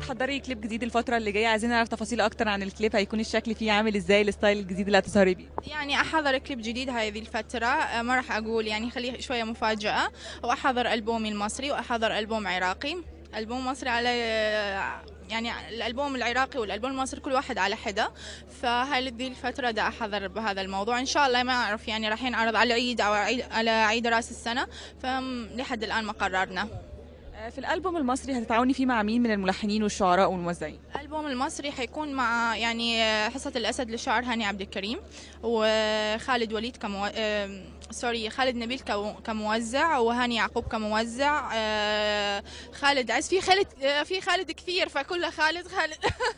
بتحضري كليب جديد الفتره اللي جايه عايزين نعرف تفاصيل اكتر عن الكليب هيكون الشكل فيه عامل ازاي الستايل الجديد اللي هتظهري بيه يعني احضر كليب جديد هذه الفتره آه، ما راح اقول يعني خليه شويه مفاجاه واحضر البومي المصري واحضر البوم عراقي البوم مصري على يعني الالبوم العراقي والالبوم المصري كل واحد على حده فهذه الفتره دا احضر بهذا الموضوع ان شاء الله ما اعرف يعني راح ينعرض على العيد او عيد على عيد راس السنه فلحد الان ما قررنا آه، في الالبوم المصري هتتعاوني فيه مع مين من الملحنين والشعراء والموزعين الالبوم المصري حيكون مع يعني حصة الأسد للشاعر هاني عبد الكريم وخالد وليد كمو... آم، سوري خالد نبيل كو- كموزع وهاني يعقوب كموزع آه، خالد عز في خالد آه، في خالد كثير فكله خالد خالد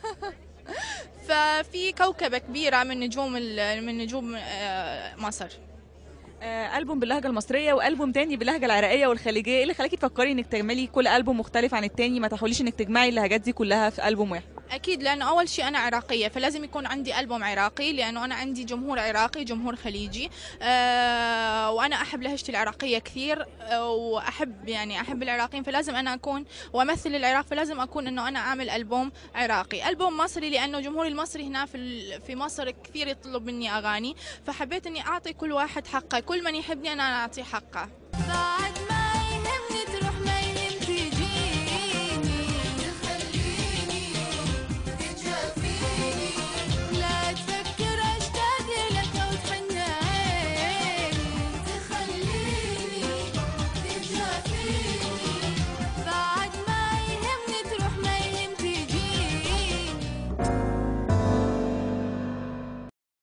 ففي كوكبة كبيرة من نجوم ال- من نجوم آه، مصر آه، البوم باللهجه المصريه والبوم تاني باللهجه العراقيه والخليجيه ايه اللي خلاكي تفكري انك تعملي كل البوم مختلف عن التاني ما تحاوليش انك تجمعي اللهجات دي كلها في البوم واحد أكيد لأنه أول شيء أنا عراقية فلازم يكون عندي ألبوم عراقي لأنه أنا عندي جمهور عراقي جمهور خليجي أه وأنا أحب لهجتي العراقية كثير آه، وأحب يعني أحب العراقيين فلازم أنا أكون وأمثل العراق فلازم أكون إنه أنا أعمل ألبوم عراقي ألبوم مصري لأنه جمهوري المصري هنا في ال- في مصر كثير يطلب مني أغاني فحبيت إني أعطي كل واحد حقه كل من يحبني أنا أعطيه حقه بعد